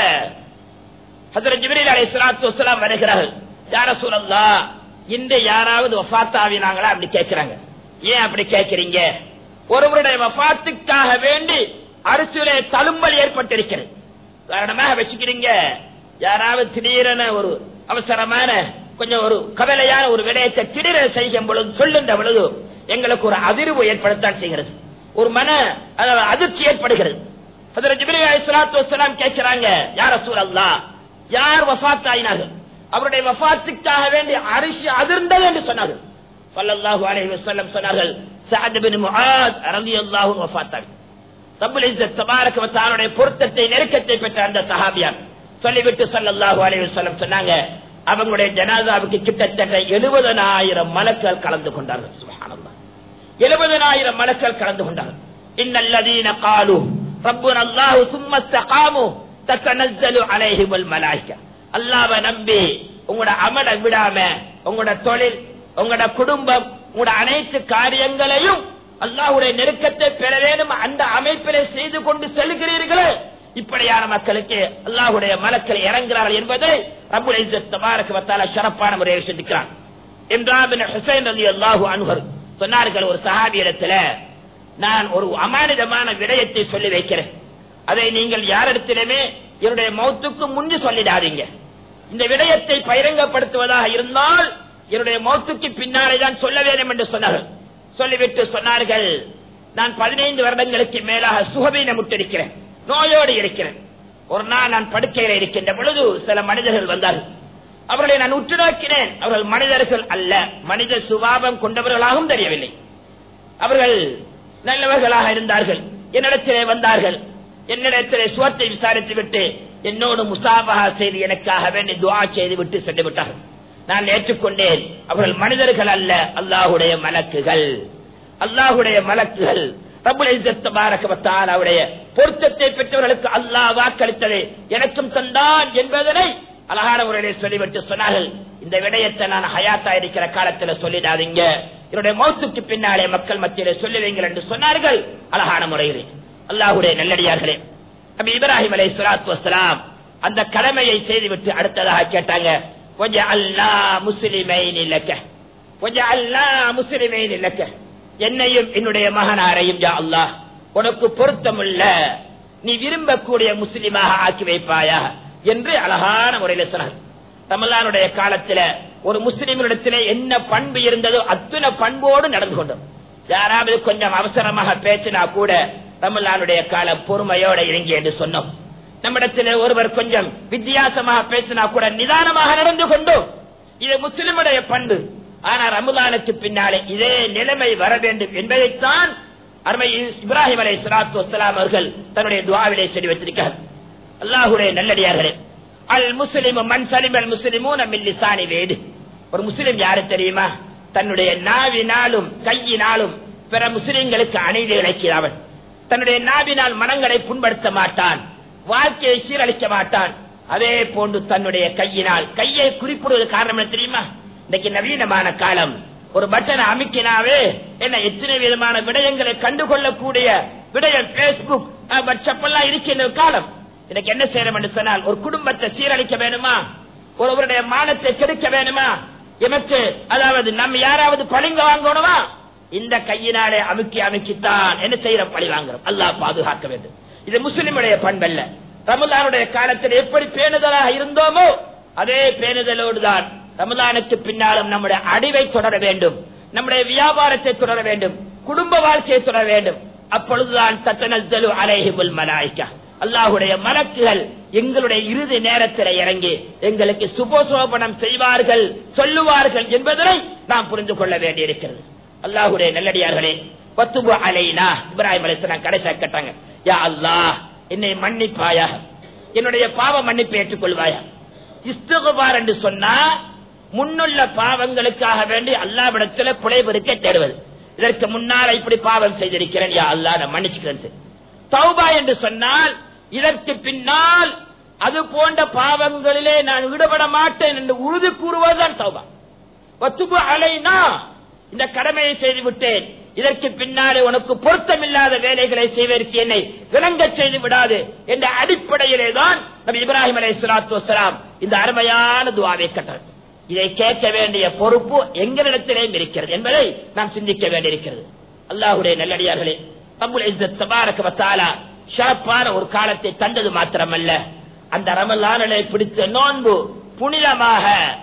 ஹஜ்ரத் ஜிப்ரீல் அலைஹிஸ்ஸலாத்து வஸலாம் வருகிறார்கள் யா ரசூலல்லாஹ் இன்று யாராவது வஃபாத் ஆவினாங்களா அப்படி கேட்கிறாங்க ஏன் அப்படி கேட்கிறீங்க ஒருவருடைய வஃபாத்துக்காக வேண்டி அரசியலே தழும்பல் ஏற்பட்டிருக்கிறது காரணமாக வச்சுக்கிறீங்க யாராவது திடீரென ஒரு அவசரமான கொஞ்சம் ஒரு கவலையான ஒரு விடயத்தை திடீரென செய்யும் பொழுது சொல்லுகின்ற பொழுது எங்களுக்கு ஒரு அதிர்வு ஏற்படத்தான் செய்கிறது ஒரு மன அதாவது அதிர்ச்சி ஏற்படுகிறது அதில் ஜிபிரி அலிஸ்லாத்து வசலாம் கேட்கிறாங்க யார் ரசூல் அல்லா யார் வஃபாத் ஆயினார்கள் அவருடைய வஃபாத்துக்காக வேண்டி அரிசி அதிர்ந்தது என்று சொன்னார்கள் ஸல்லல்லாஹு அலைஹி வஸல்லம் சொன்னார்கள் சஅத் பின் முஆத் ரலியல்லாஹு வஃபாத் ரப்புல் இஸ்ஸத் தபாரக வ தஆலாவுடைய பொருத்தத்தை நெருக்கத்தை பெற்ற அந்த சஹாபியார் சொல்லிவிட்டு ஸல்லல்லாஹு அலைஹி வஸல்லம் சொன்னாங்க அவங்களுடைய ஜனாதாவுக்கு கிட்டத்தட்ட எழுபதனாயிரம் மலக்கள் கலந்து கொண்டார்கள் சுபஹானல்லாஹ் எழுபதனாயிரம் மலக்கள் கலந்து கொண்டார்கள் இன்னல்லதீன காலு ரப்புன அல்லாஹு சும்ம இஸ்தகாமு தத்தனஸ்ஸலு அலைஹிமுல் மலாயிகா அல்லாஹ்வை நம்பி உங்களோட அமல விடாம உங்களோட தொழில் உங்களோட குடும்பம் உங்களோட அனைத்து காரியங்களையும் அல்லாஹ்வுடைய நெருக்கத்தை பெற வேண்டும் அந்த அமைப்பிலே செய்து கொண்டு செல்கிறீர்களே இப்படியான மக்களுக்கு அல்லாஹுடைய மலக்கள் இறங்குகிறார்கள் என்பதை ரப்புல் இஸ்ஸத் தபாரக வ தஆலா சிறப்பான முறையில் சிந்திக்கிறான் இம்ரான் பின் ஹுசைன் ரலியல்லாஹு அன்ஹு சொன்னார்கள் ஒரு சஹாபியிடத்துல நான் ஒரு அமானிதமான விடயத்தை சொல்லி வைக்கிறேன் அதை நீங்கள் யாரிடத்திலுமே என்னுடைய மௌத்துக்கு முந்தி சொல்லிடாதீங்க இந்த விடயத்தை பகிரங்கப்படுத்துவதாக இருந்தால் என்னுடைய மௌத்துக்கு பின்னாலே தான் சொல்ல வேண்டும் என்று சொன்னார்கள் சொல்லிவிட்டு சொன்னார்கள் நான் பதினைந்து வருடங்களுக்கு மேலாக சுகபீனமுட்டிருக்கிறேன் நோயோடு இருக்கிறேன் ஒரு நாள் நான் படுக்கையில இருக்கின்ற பொழுது சில மனிதர்கள் வந்தார்கள் அவர்களை நான் உற்று நோக்கினேன் அவர்கள் மனிதர்கள் அல்ல மனித சுபாவம் கொண்டவர்களாகவும் தெரியவில்லை அவர்கள் நல்லவர்களாக இருந்தார்கள் என்னிடத்திலே வந்தார்கள் என்னிடத்திலே சுவத்தை விசாரித்து விட்டு என்னோடு முசாபகா செய்து எனக்காக வேண்டி துவா செய்து விட்டு சென்று விட்டார்கள் நான் ஏற்றுக்கொண்டேன் அவர்கள் மனிதர்கள் அல்ல அல்லாஹுடைய மலக்குகள் அல்லாஹுடைய மலக்குகள் ரபுல் இஸ்ஸத் தபாரக வ தஆலாவுடைய பொருத்தத்தை பெற்றவர்களுக்கு அல்லாஹ் வாக்களித்தது எனக்கும் தந்தான் என்பதனை அழகான முறையிலே சொல்லிவிட்டு சொன்னார்கள் இந்த விடயத்தை நான் ஹயாத்தா இருக்கிற காலத்துல சொல்லிடாதீங்க என்னுடைய மௌத்துக்கு பின்னாலே மக்கள் மத்தியிலே சொல்லுவீங்கள் என்று சொன்னார்கள் அழகான முறையிலே அல்லாஹுடைய நல்லடியார்களே நபி இப்ராஹிம் அலை சலாத்து வசலாம் அந்த கடமையை செய்துவிட்டு அடுத்ததாக கேட்டாங்க கொஞ்சம் அல்லா முஸ்லிமை நிலக்க கொஞ்சம் அல்லா முஸ்லிமை நிலக்க என்னையும் என்னுடைய மகனாரையும் யா அல்லாஹ் உனக்கு பொருத்தமுள்ள நீ விரும்பக்கூடிய முஸ்லிமாக ஆக்கி வைப்பாயா என்று அழகான முறையில் சொன்னார் ரமலானுடைய காலத்துல ஒரு முஸ்லிம்களிடத்திலே என்ன பண்பு இருந்ததோ அத்தனை பண்போடு நடந்து கொண்டோம் யாராவது கொஞ்சம் அவசரமாக பேசினா கூட ரமலானுடைய காலம் பொறுமையோட இறங்கி என்று சொன்னோம் நம்மிடத்திலே ஒருவர் கொஞ்சம் வித்தியாசமாக பேசினா கூட நிதானமாக நடந்து கொண்டோம் இது முஸ்லிமுடைய பண்பு ஆனா ரமலானுக்கு பின்னாலே இதே நிலைமை வர வேண்டும் என்பதைத்தான் அருமை இப்ராஹிம் அலை சலாத்து வசலாம் அவர்கள் தன்னுடைய துவாவிலே செடி வைத்திருக்கிறார் அல்லாஹுடைய நல்லடியார்களே அல் முஸ்லிம் மண் சலிம் அல் முஸ்லிமும் நம்ம லிசானி வேடு ஒரு முஸ்லிம் யாரு தெரியுமா தன்னுடைய நாவினாலும் கையினாலும் பிற முஸ்லிம்களுக்கு அநீதி இழைக்கிறவன் தன்னுடைய நாவினால் மனங்களை புண்படுத்த மாட்டான் வாழ்க்கையை சீரழிக்க மாட்டான் அதே போன்று தன்னுடைய கையினால் கையை குறிப்பிடுவது காரணம் என்ன தெரியுமா இன்னைக்கு நவீனமான காலம் ஒரு பட்டனை அமைக்கினாவே என்ன எத்தனை விதமான விடயங்களை கண்டுகொள்ளக்கூடிய விடயம் பேஸ்புக் வாட்ஸ்அப் எல்லாம் இருக்கின்ற காலம் எனக்கு என்ன செய்யணும் என்று சொன்னால் ஒரு குடும்பத்தை சீரழிக்க வேணுமா ஒருவருடைய மானத்தை கெடுக்க வேணுமா எமக்கு அதாவது நம்ம யாராவது பழிங்க வாங்கணுமா இந்த கையினாலே அமுக்கி அமுக்கித்தான் என்ன செய்யற பழி வாங்குறோம் அல்லாஹ் பாதுகாக்க வேண்டும் இது முஸ்லிமுடைய பண்பல்ல ரமலானுடைய காலத்தில் எப்படி பேணுதலாக இருந்தோமோ அதே பேணுதலோடு தான் ரமலானுக்கு பின்னாலும் நம்முடைய அடிவை தொடர வேண்டும் நம்முடைய வியாபாரத்தை தொடர வேண்டும் குடும்ப வாழ்க்கையை தொடர வேண்டும் அப்பொழுதுதான் தத்தனல் அலைஹிபுல் மலாய்க்கா அல்லாஹுடைய மலக்குகள் எங்களுடைய இறுதி நேரத்தில் இறங்கி எங்களுக்கு சுபசோபனம் செய்வார்கள் சொல்லுவார்கள் என்பதனை நாம் புரிந்து கொள்ள வேண்டியிருக்கிறது அல்லாஹுடைய நல்லடியார்களே பத்துபு அலைனா இப்ராஹிம் அலிஸ்லாம் கடைசியா கேட்டாங்க யா அல்லாஹ் என்னை மன்னிப்பாயா என்னுடைய பாவ மன்னிப்பை ஏற்றுக்கொள்வாயா இஸ்துகுபார் என்று சொன்னா முன்னுள்ள பாவங்களுக்காக வேண்டி அல்லாவிடத்துல புலைபெருக்க தேடுவது இதற்கு முன்னால் இப்படி பாவம் செய்திருக்கிறேன் யா அல்லா நான் மன்னிச்சுக்கிறேன் தௌபா என்று சொன்னால் இதற்கு பின்னால் அது போன்ற பாவங்களிலே நான் ஈடுபட மாட்டேன் என்று உறுதி கூறுவதுதான் தௌபா வத்துபு அலைனா இந்த கடமையை செய்து விட்டேன் இதற்கு பின்னாலே உனக்கு பொருத்தமில்லாத வேலைகளை செய்வதற்கு என்னை விளங்க செய்து விடாது என்ற அடிப்படையிலே தான் நபி இப்ராஹிம் அலை சலாத்து வசலாம் இந்த அருமையான துவாவை கட்டார் இதை கேட்க வேண்டிய பொறுப்பு எங்களிடத்திலேயும் இருக்கிறது என்பதை நாம் சிந்திக்க வேண்டியிருக்கிறது அல்லாஹுடைய நல்லடியார்களே தம்புல் இஸ்ஸத் தபாரக வத்தாலா சிறப்பான ஒரு காலத்தை தந்தது மாத்திரமல்ல அந்த ரமலானலை பிடித்த நோன்பு புனிதமாக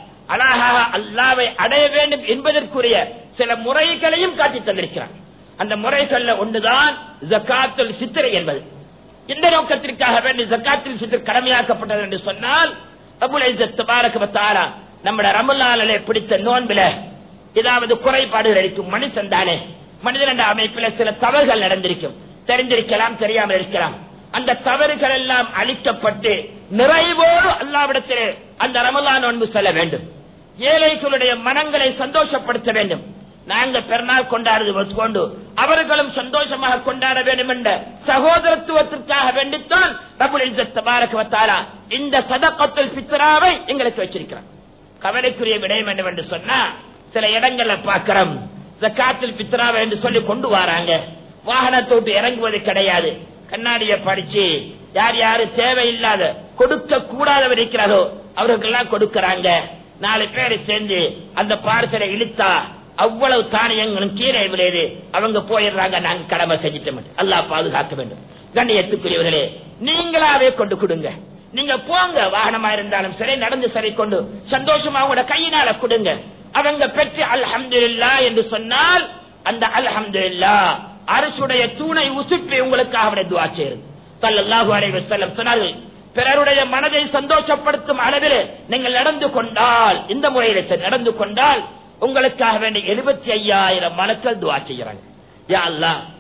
அழகாக அல்லாவை அடைய வேண்டும் என்பதற்குரிய சில முறைகளையும் காட்டி தந்திருக்கிறான் அந்த முறைகள்ல ஒன்றுதான் ஜக்காத்துல் சித்திரை என்பது இந்த நோக்கத்திற்காக வேண்டி ஜக்காத்தில் சித்திர கடமையாக்கப்பட்டது என்று சொன்னால் அபுல் இஸ்ஸத் தபாரக வத்தாலா நம்முடைய ரமலானலை பிடித்த நோன்பில ஏதாவது குறைபாடுகள் இருக்கும் மனுஷன் தானே மனிதன் என்ற அமைப்பில சில தவறுகள் நடந்திருக்கும் தெரிந்திருக்கலாம் தெரியாமல் இருக்கலாம் அந்த தவறுகள் எல்லாம் அழிக்கப்பட்டு நிறைவோடு அல்லாவிடத்திலே அந்த ரமலான் நோன்பு செல்ல வேண்டும் ஏழைகளுடைய மனங்களை சந்தோஷப்படுத்த வேண்டும் நாங்கள் பெருநாள் கொண்டாடுவது கொண்டு அவர்களும் சந்தோஷமாக கொண்டாட வேண்டும் என்ற சகோதரத்துவத்திற்காக வேண்டித்தான் ரபுல் இஸ்ஸத் தபாரக வத்தாலா இந்த சதக்கத்துல் பித்ராவை எங்களுக்கு வச்சிருக்கிறார் கவலைக்குரிய விடயம் என்னவென்று சொன்னா சில இடங்கள்ல பார்க்கிறோம் ஜக்காத்தில் பித்ராவை என்று சொல்லி கொண்டு வராங்க வாகனத்தை விட்டு இறங்குவது கிடையாது கண்ணாடியை படிச்சு யார் யாரு தேவையில்லாத கொடுக்க கூடாதவர் இருக்கிறாரோ அவர்களுக்கெல்லாம் கொடுக்கறாங்க நாலு பேரை சேர்ந்து அந்த பார்சலை இழுத்தா அவ்வளவு தானியங்களும் கீழே விளையுது அவங்க போயிடுறாங்க நாங்க கடமை செஞ்சிட்டோம் அல்லாஹ் பாதுகாக்க வேண்டும் கண்ணியத்துக்குரியவர்களே நீங்களாவே கொண்டு கொடுங்க நீங்க போங்க வாகனமா இருந்தாலும் சரி நடந்து சரி கொண்டு சந்தோஷமா உங்களோட கையினால கொடுங்க அவங்க பெற்று அல்ஹம்துலில்லா என்று சொன்னால் அந்த அல்ஹம்துலில்லா அரசுடைய தூணை உசுப்பி உங்களுக்காக அவருடைய துவா செய்யுது சல்லல்லாஹு அலைஹி வஸல்லம் சொன்னார்கள் பிறருடைய மனதை சந்தோஷப்படுத்தும் அளவில் நீங்கள் நடந்து கொண்டால் இந்த முறையில் சரி, நடந்து கொண்டால் உங்களுக்காக வேண்டிய எழுபத்தி ஐயாயிரம் மலக்கள் துவா செய்யறாங்க யா அல்லாஹ்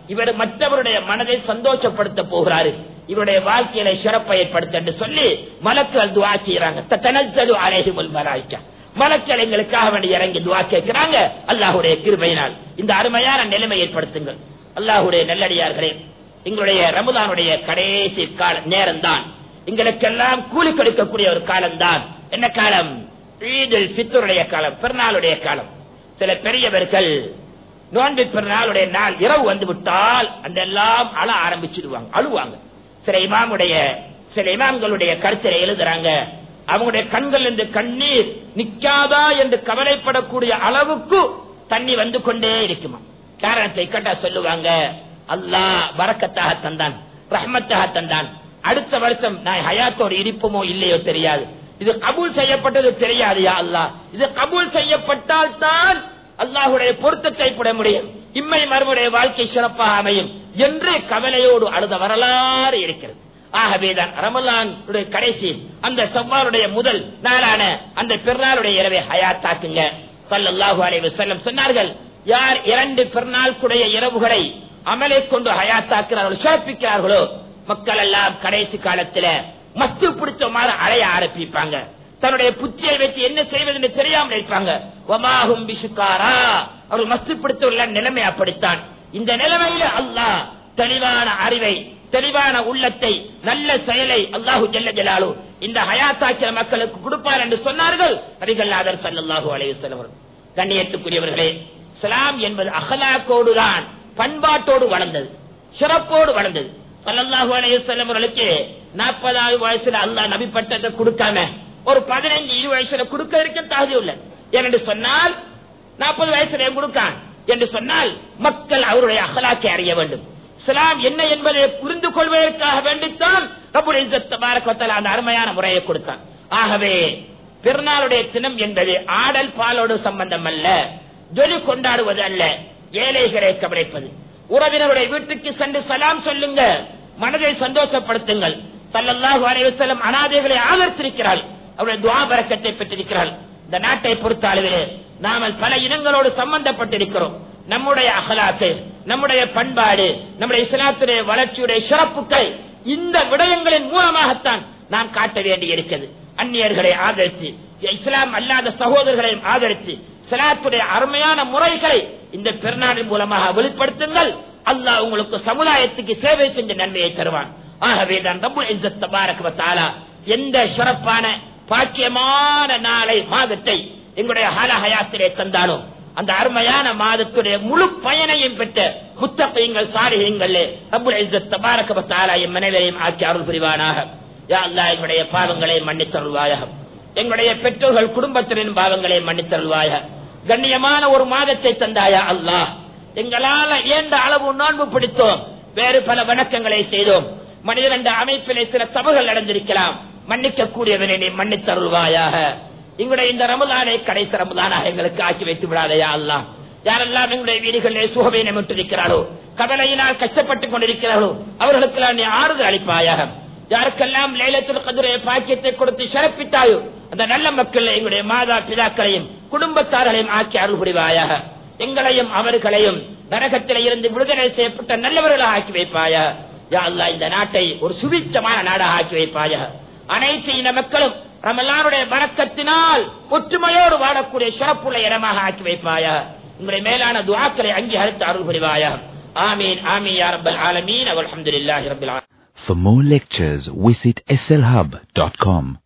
இவர் மற்றவருடைய மனதை சந்தோஷப்படுத்த போகிறாரு இவருடைய வாழ்க்கையில சிறப்பை ஏற்படுத்த என்று சொல்லி மலக்கள் துவா செய்யறாங்க தனத்தது அலேஹிமுல் மலாய்க்கா மலக்கள் எங்களுக்காக வேண்டி இறங்கி துவா கேட்கிறாங்க அல்லாஹுடைய கிருபையினால் இந்த அருமையான நிலைமை ஏற்படுத்துங்கள் அல்லாஹுடைய நல்லடியார்களே எங்களுடைய ரமதானுடைய கடைசி கால நேரம் தான் எங்களுக்கெல்லாம் கூலி கொடுக்கக்கூடிய ஒரு காலம் தான் என்ன காலம் ஈதுல் ஃபித்ருடைய காலம் பெருநாளுடைய காலம் சில பெரியவர்கள் நோன்பு பெருநாளுடைய நாள் இரவு வந்து விட்டால் அந்த எல்லாம் அழ ஆரம்பிச்சிடுவாங்க அழுவாங்க சில இமாமுடைய சில இமாம்களுடைய கருத்தில எழுதுறாங்க அவங்களுடைய கண்கள் இருந்து கண்ணீர் நிக்காதா என்று கவலைப்படக்கூடிய அளவுக்கு தண்ணி வந்து கொண்டே இருக்குமா காரணத்தை கேட்டா சொல்லுவாங்க அல்லாஹ் வரக்கத்தாக தந்தான் ரஹ்மத்தாக தந்தான் அடுத்த வருஷம் நான் ஹயாத்தோடு இருப்போமோ இல்லையோ தெரியாது இது கபூல் செய்யப்பட்டது தெரியாது யா அல்லாஹ் இது கபூல் செய்யப்பட்டால் தான் அல்லாஹுடைய பொருத்தத்தை பெற முடியும் இம்மை மறுமுடைய வாழ்க்கை சிறப்பாக அமையும் என்று கவலையோடு அழுத வரலாறு இருக்கிறது ஆகவேதான் ரமலான் கடைசி அந்த செவ்வாருடைய முதல் நாளான அந்த பெருநாளுடைய இரவை ஹயாத்தாக்குங்க சல்லல்லாஹு அலைஹி வஸல்லம் சொன்னார்கள் யார் இரண்டு பெருநாளுக்குடைய இரவுகளை அமலை கொண்டு ஹயாத்தாக்குறார்களோ சிறப்பிக்கிறார்களோ மக்கள் எல்லாம் கடைசி காலத்துல மத்து பிடிச்சமாறு அலைய ஆரம்பிப்பாங்க தன்னுடைய புத்தியை வைத்து என்ன செய்வது என்று தெரியாமல் இருப்பாங்க ஒமாகும் பிசுக்காரா அவர்கள் மஸ்து பிடித்துள்ள நிலைமை அப்படித்தான் இந்த நிலைமையில அல்லாஹ் தெளிவான அறிவை தெளிவான உள்ளத்தை நல்ல செயலை அல்லாஹு ஜல்ல ஜலாலு இந்த ஹயாத்தாக்கிற மக்களுக்கு கொடுப்பார் என்று சொன்னார்கள் நபிகள்நாதர் சல்லல்லாஹு அலையுஸ்லம் கண்ணியத்துக்குரியவர்களே இஸ்லாம் என்பது அகலாக்கோடு தான் பண்பாட்டோடு வளர்ந்தது சிறப்போடு வளர்ந்தது சல்லல்லாஹு அலையுஸ்லம் அவர்களுக்கு நாற்பதாவது வயசுல அல்லாஹ் நபி பட்டத்தை கொடுக்காம ஒரு பதினைஞ்சு இருபது வயசுல கொடுக்கறதுக்கு தகுதி இல்லை ஏனென்று சொன்னால் நாற்பது வயசுல கொடுக்கான் என்று சொன்னால் மக்கள் அவருடைய அகலாக்கை அறிய வேண்டும் இஸ்லாம் என்ன என்பதை புரிந்து கொள்வதற்காக வேண்டித்தான் ரபுல் இஸ்ஸத் தபாரக் வ தஆலா அந்த அருமையான முறையை கொடுத்தான் ஆகவே பெருநாளுடைய தினம் என்பது ஆடல் பாலோடு சம்பந்தம் அல்ல ஜொலி கொண்டாடுவது அல்ல ஏழைகளை கவனிப்பது உறவினருடைய வீட்டுக்கு சென்று சலாம் சொல்லுங்க மனதை சந்தோஷப்படுத்துங்கள் சல்லல்லாஹு அலைஹி வஸல்லம் அனாதைகளை ஆதரித்திருக்கிறாள் அவருடைய துவா பரக்கத்தை பெற்றிருக்கிறாள் இந்த நாட்டை பொறுத்த அளவிலே நாமல் பல இனங்களோடு சம்பந்தப்பட்டிருக்கிறோம் நம்முடைய அகலாத்து நம்முடைய பண்பாடு நம்முடைய இஸ்லாத்துடைய வளர்ச்சியுடைய சிறப்புகள் இந்த விடயங்களின் மூலமாகத்தான் நாம் காட்ட வேண்டி இருக்கிறது அந்நியர்களை ஆதரித்து இஸ்லாம் அல்லாத சகோதரர்களையும் ஆதரித்து இஸ்லாத்துடைய அருமையான முறைகளை இந்த பெருநாளின் மூலமாக வெளிப்படுத்துங்கள் அல்லாஹ் உங்களுக்கு சமுதாயத்துக்கு சேவை செஞ்ச நன்மையை தருவான் ஆகவே தான் ரபுல் இஸ்ஸத் தபாரக வ தஆலா எந்த சிறப்பான பாக்கியமான நாளை மாதத்தை எங்களுடைய ஹால ஹயாத்திலே தந்தாலும் அந்த அருமையான மாதத்துடைய முழு பயனையும் பெற்ற முத்தகையங்கள் சாரிகங்கள் ரபுல் இஸ்ஸத் தபாரக வ தஆலா எம் மனைவரையும் ஆக்கி அருள் புரிவானாக யா அல்லாஹ் எங்களுடைய பாவங்களை மன்னித்தருள்வாயாக எங்களுடைய பெற்றோர்கள் குடும்பத்தினரின் பாவங்களை மன்னித்தருள்வாயாக கண்ணியமான ஒரு மாதத்தை தந்தாயா அல்லாஹ் எங்களால ஏண்ட அளவு நோன்பு பிடித்தோம் வேறு பல வணக்கங்களை செய்தோம் மனிதன் என்ற அமைப்பிலே சில தவறுகள் நடந்திருக்கலாம் மன்னிக்க கூடியவனை நீ மன்னித்தருள்வாயாக எங்களுடைய இந்த ரமலானை கடைசி ரமலானாக எங்களுக்கு ஆக்கி வைத்து விடாதையா அல்லாஹ் யாரெல்லாம் எங்களுடைய வீடுகளிலே சுகவீனை விட்டிருக்கிறாரோ கவலையினால் கஷ்டப்பட்டுக் கொண்டிருக்கிறார்களோ அவர்களுக்கெல்லாம் நீ ஆறுதல் அளிப்பாயாக யாருக்கெல்லாம் லேலத்தில் கதிரைய பாக்கியத்தை கொடுத்து சிறப்பித்தாயோ அந்த நல்ல மக்கள் எங்களுடைய மாதா பிதாக்களையும் குடும்பத்தார்களையும் ஆக்கி அருள் புரிவாயாக எங்களையும் அவர்களையும் நரகத்தில இருந்து விடுதலை செய்யப்பட்ட நல்லவர்களாக ஆக்கி வைப்பாயா யா அல்லாஹ் இந்த நாட்டை ஒரு சுபிச்சமான நாடாக ஆக்கி வைப்பாயா அனைத்து இன மக்களும் ரமலானுடைய வணக்கத்தினால் ஒற்றுமையோடு வாழக்கூடிய சிறப்புள்ள இடமாக ஆக்கி வைப்பாயா உங்களுடைய மேலான துவாக்களை அங்கீகரித்து அருள் புரிவாயா ஆமீன் ஆமீன் யா ரப்பல் ஆலமீன் அல்ஹம்துலில்லாஹி ரப்பில் ஆலமீன் For more lectures, visit slhub.com.